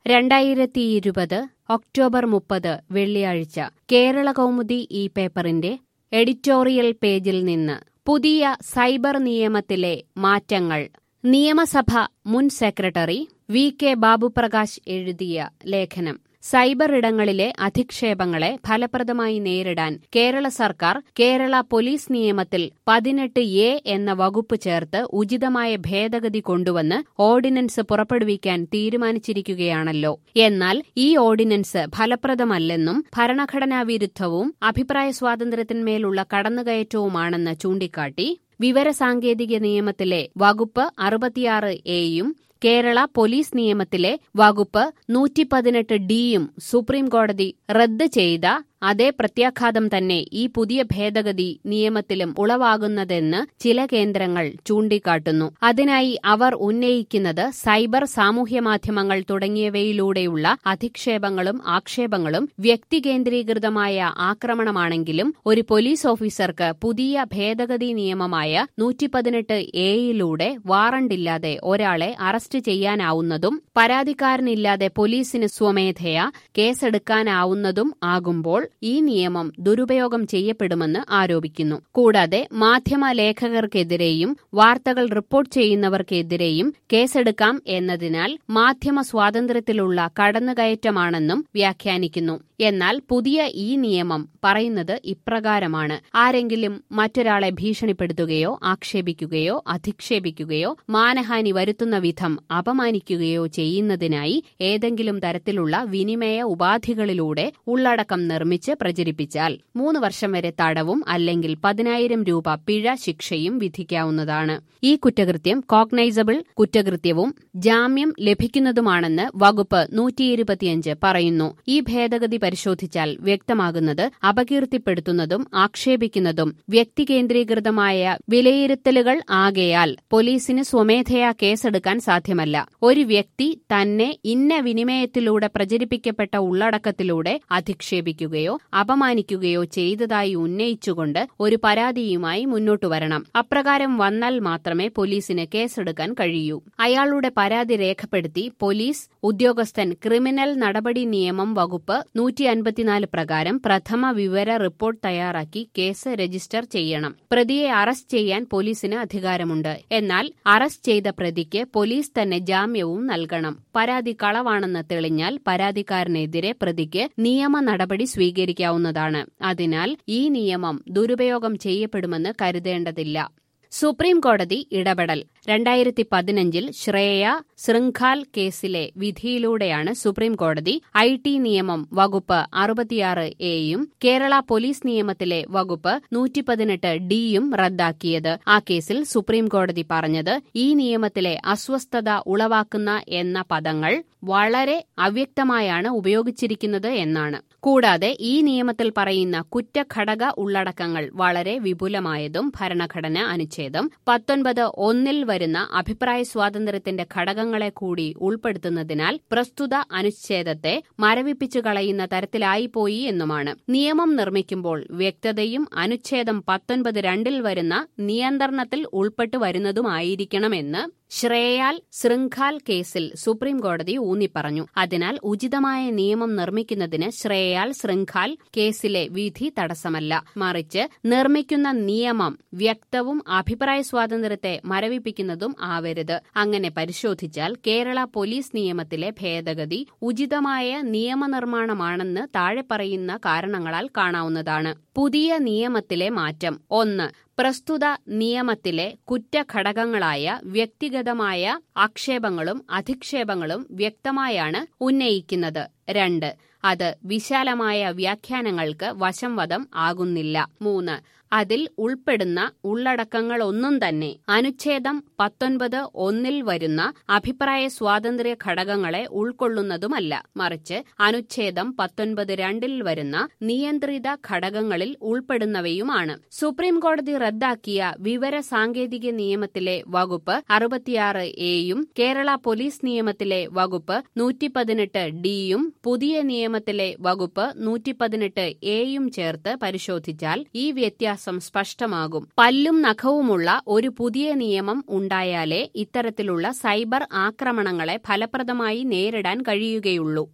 രണ്ടായിരത്തി ഇരുപത് ഒക്ടോബർ മുപ്പത് വെള്ളിയാഴ്ച കേരള കൗമുദി ഈ പേപ്പറിന്റെ എഡിറ്റോറിയൽ പേജിൽ നിന്ന് പുതിയ സൈബർ നിയമത്തിലെ മാറ്റങ്ങൾ നിയമസഭ മുൻ സെക്രട്ടറി വി കെ ബാബുപ്രകാശ് എഴുതിയ ലേഖനം സൈബർ ഇടങ്ങളിലെ അധിക്ഷേപങ്ങളെ ഫലപ്രദമായി നേരിടാൻ കേരള സർക്കാർ കേരള പോലീസ് നിയമത്തിൽ പതിനെട്ട് എ എന്ന വകുപ്പ് ചേർത്ത് ഉചിതമായ ഭേദഗതി കൊണ്ടുവന്ന് ഓർഡിനൻസ് പുറപ്പെടുവിക്കാൻ തീരുമാനിച്ചിരിക്കുകയാണല്ലോ എന്നാൽ ഈ ഓർഡിനൻസ് ഫലപ്രദമല്ലെന്നും ഭരണഘടനാ വിരുദ്ധവും അഭിപ്രായ സ്വാതന്ത്ര്യത്തിന്മേലുള്ള കടന്നുകയറ്റവുമാണെന്ന് ചൂണ്ടിക്കാട്ടി വിവരസാങ്കേതിക നിയമത്തിലെ വകുപ്പ് അറുപത്തിയാറ് എയും കേരള പോലീസ് നിയമത്തിലെ വകുപ്പ് നൂറ്റി പതിനെട്ട് ഡിയും സുപ്രീംകോടതി റദ്ദ് ചെയ്ത അതേ പ്രത്യാഘാതം തന്നെ ഈ പുതിയ ഭേദഗതി നിയമത്തിലും ഉളവാകുന്നതെന്ന് ചില കേന്ദ്രങ്ങൾ ചൂണ്ടിക്കാട്ടുന്നു അതിനായി അവർ ഉന്നയിക്കുന്നത് സൈബർ സാമൂഹ്യ മാധ്യമങ്ങൾ തുടങ്ങിയവയിലൂടെയുള്ള അധിക്ഷേപങ്ങളും ആക്ഷേപങ്ങളും വ്യക്തികേന്ദ്രീകൃതമായ ആക്രമണമാണെങ്കിലും ഒരു പോലീസ് ഓഫീസർക്ക് പുതിയ ഭേദഗതി നിയമമായ നൂറ്റി പതിനെട്ട് എയിലൂടെ വാറണ്ടില്ലാതെ ഒരാളെ അറസ്റ്റ് ചെയ്യാനാവുന്നതും പരാതിക്കാരനില്ലാതെ പോലീസിന് സ്വമേധയാ കേസെടുക്കാനാവുന്നതും ആകുമ്പോൾ ഈ നിയമം ദുരുപയോഗം ചെയ്യപ്പെടുമെന്ന് ആരോപിക്കുന്നു കൂടാതെ മാധ്യമ ലേഖകർക്കെതിരെയും വാർത്തകൾ റിപ്പോർട്ട് ചെയ്യുന്നവർക്കെതിരെയും കേസെടുക്കാം എന്നതിനാൽ മാധ്യമ സ്വാതന്ത്ര്യത്തിലുള്ള കടന്നുകയറ്റമാണെന്നും വ്യാഖ്യാനിക്കുന്നു എന്നാൽ പുതിയ ഈ നിയമം പറയുന്നത് ഇപ്രകാരമാണ് ആരെങ്കിലും മറ്റൊരാളെ ഭീഷണിപ്പെടുത്തുകയോ ആക്ഷേപിക്കുകയോ അധിക്ഷേപിക്കുകയോ മാനഹാനി വരുത്തുന്ന വിധം അപമാനിക്കുകയോ ചെയ്യുന്നതിനായി ഏതെങ്കിലും തരത്തിലുള്ള വിനിമയ ഉപാധികളിലൂടെ ഉള്ളടക്കം നിർമ്മിച്ച് പ്രചരിപ്പിച്ചാൽ മൂന്ന് വർഷം വരെ തടവും അല്ലെങ്കിൽ പതിനായിരം രൂപ പിഴ ശിക്ഷയും വിധിക്കാവുന്നതാണ് ഈ കുറ്റകൃത്യം കോഗ്നൈസബിൾ കുറ്റകൃത്യവും ജാമ്യം ലഭിക്കുന്നതുമാണെന്ന് വകുപ്പ് നൂറ്റിയിരുപത്തിയഞ്ച് പറയുന്നു ഈ ഭേദഗതി പരിശോധിച്ചാൽ വ്യക്തമാകുന്നത് അപകീർത്തിപ്പെടുത്തുന്നതും ആക്ഷേപിക്കുന്നതും വ്യക്തികേന്ദ്രീകൃതമായ വിലയിരുത്തലുകൾ ആകയാൽ പോലീസിന് സ്വമേധയാ കേസെടുക്കാൻ സാധ്യമല്ല ഒരു വ്യക്തി തന്നെ ഇന്ന വിനിമയത്തിലൂടെ പ്രചരിപ്പിക്കപ്പെട്ട ഉള്ളടക്കത്തിലൂടെ അധിക്ഷേപിക്കുകയോ അപമാനിക്കുകയോ ചെയ്തതായി ഉന്നയിച്ചുകൊണ്ട് ഒരു പരാതിയുമായി മുന്നോട്ടു വരണം അപ്രകാരം വന്നാൽ മാത്രമേ പോലീസിന് കേസെടുക്കാൻ കഴിയൂ അയാളുടെ പരാതി രേഖപ്പെടുത്തി പോലീസ് ഉദ്യോഗസ്ഥൻ ക്രിമിനൽ നടപടി നിയമം വകുപ്പ് നൂറ്റി അൻപത്തിനാല് പ്രകാരം പ്രഥമ വിവര റിപ്പോർട്ട് തയ്യാറാക്കി കേസ് രജിസ്റ്റർ ചെയ്യണം പ്രതിയെ അറസ്റ്റ് ചെയ്യാൻ പോലീസിന് അധികാരമുണ്ട് എന്നാൽ അറസ്റ്റ് ചെയ്ത പ്രതിക്ക് പോലീസ് തന്നെ ജാമ്യവും നൽകണം പരാതി കളവാണെന്ന് തെളിഞ്ഞാൽ പരാതിക്കാരനെതിരെ പ്രതിക്ക് നിയമ നടപടി സ്വീകരിക്കാവുന്നതാണ് അതിനാൽ ഈ നിയമം ദുരുപയോഗം ചെയ്യപ്പെടുമെന്ന് കരുതേണ്ടതില്ല സുപ്രീം കോടതി ഇടപെടൽ രണ്ടായിരത്തി പതിനഞ്ചിൽ ശ്രേയ ശൃംഖാൽ കേസിലെ വിധിയിലൂടെയാണ് സുപ്രീം കോടതി ഐ ടി നിയമം വകുപ്പ് അറുപത്തിയാറ് എയും കേരള പോലീസ് നിയമത്തിലെ വകുപ്പ് നൂറ്റി പതിനെട്ട് ഡിയും റദ്ദാക്കിയത് ആ കേസിൽ സുപ്രീം കോടതി പറഞ്ഞത് ഈ നിയമത്തിലെ അസ്വസ്ഥത ഉളവാക്കുന്ന എന്ന പദങ്ങൾ വളരെ അവ്യക്തമായാണ് ഉപയോഗിച്ചിരിക്കുന്നത് എന്നാണ് കൂടാതെ ഈ നിയമത്തിൽ പറയുന്ന കുറ്റഘടക ഉള്ളടക്കങ്ങൾ വളരെ വിപുലമായതും ഭരണഘടന അനുച്ഛേദം പത്തൊൻപത് ഒന്നിൽ വരുന്ന അഭിപ്രായ സ്വാതന്ത്ര്യത്തിന്റെ ഘടകങ്ങളെ കൂടി ഉൾപ്പെടുത്തുന്നതിനാൽ പ്രസ്തുത അനുച്ഛേദത്തെ മരവിപ്പിച്ചു കളയുന്ന തരത്തിലായിപ്പോയി എന്നുമാണ് നിയമം നിർമ്മിക്കുമ്പോൾ വ്യക്തതയും അനുച്ഛേദം പത്തൊൻപത് രണ്ടിൽ വരുന്ന നിയന്ത്രണത്തിൽ ഉൾപ്പെട്ടു വരുന്നതുമായിരിക്കണമെന്ന് ശ്രേയാൽ ശൃംഖാൽ കേസിൽ സുപ്രീം കോടതി ഊന്നിപ്പറഞ്ഞു അതിനാൽ ഉചിതമായ നിയമം നിർമ്മിക്കുന്നതിന് ശ്രേയാൽ ശൃംഖാൽ കേസിലെ വിധി തടസ്സമല്ല മറിച്ച് നിർമ്മിക്കുന്ന നിയമം വ്യക്തവും അഭിപ്രായ സ്വാതന്ത്ര്യത്തെ മരവിപ്പിക്കുന്നതും ആവരുത് അങ്ങനെ പരിശോധിച്ചാൽ കേരള പോലീസ് നിയമത്തിലെ ഭേദഗതി ഉചിതമായ നിയമനിർമ്മാണമാണെന്ന് താഴെ പറയുന്ന കാരണങ്ങളാൽ കാണാവുന്നതാണ് പുതിയ നിയമത്തിലെ മാറ്റം ഒന്ന് പ്രസ്തുത നിയമത്തിലെ കുറ്റഘടകങ്ങളായ വ്യക്തിഗതമായ ആക്ഷേപങ്ങളും അധിക്ഷേപങ്ങളും വ്യക്തമായാണ് ഉന്നയിക്കുന്നത് രണ്ട് അത് വിശാലമായ വ്യാഖ്യാനങ്ങൾക്ക് വശംവദം ആകുന്നില്ല മൂന്ന് അതിൽ ഉൾപ്പെടുന്ന ഉള്ളടക്കങ്ങളൊന്നും തന്നെ അനുച്ഛേദം പത്തൊൻപത് ഒന്നിൽ വരുന്ന അഭിപ്രായ സ്വാതന്ത്ര്യ ഘടകങ്ങളെ ഉൾക്കൊള്ളുന്നതുമല്ല മറിച്ച് അനുച്ഛേദം പത്തൊൻപത് രണ്ടിൽ വരുന്ന നിയന്ത്രിത ഘടകങ്ങളിൽ ഉൾപ്പെടുന്നവയുമാണ് സുപ്രീം കോടതി റദ്ദാക്കിയ വിവര സാങ്കേതിക നിയമത്തിലെ വകുപ്പ് അറുപത്തിയാറ് എയും കേരള പോലീസ് നിയമത്തിലെ വകുപ്പ് നൂറ്റി പതിനെട്ട് ഡിയും പുതിയ നിയമത്തിലെ വകുപ്പ് നൂറ്റിപ്പതിനെട്ട് എയും ചേർത്ത് പരിശോധിച്ചാൽ ഈ വ്യത്യാസം സ്പഷ്ടമാകും പല്ലും നഖവുമുള്ള ഒരു പുതിയ നിയമം ഉണ്ടായാലേ ഇത്തരത്തിലുള്ള സൈബർ ആക്രമണങ്ങളെ ഫലപ്രദമായി നേരിടാൻ കഴിയുകയുള്ളൂ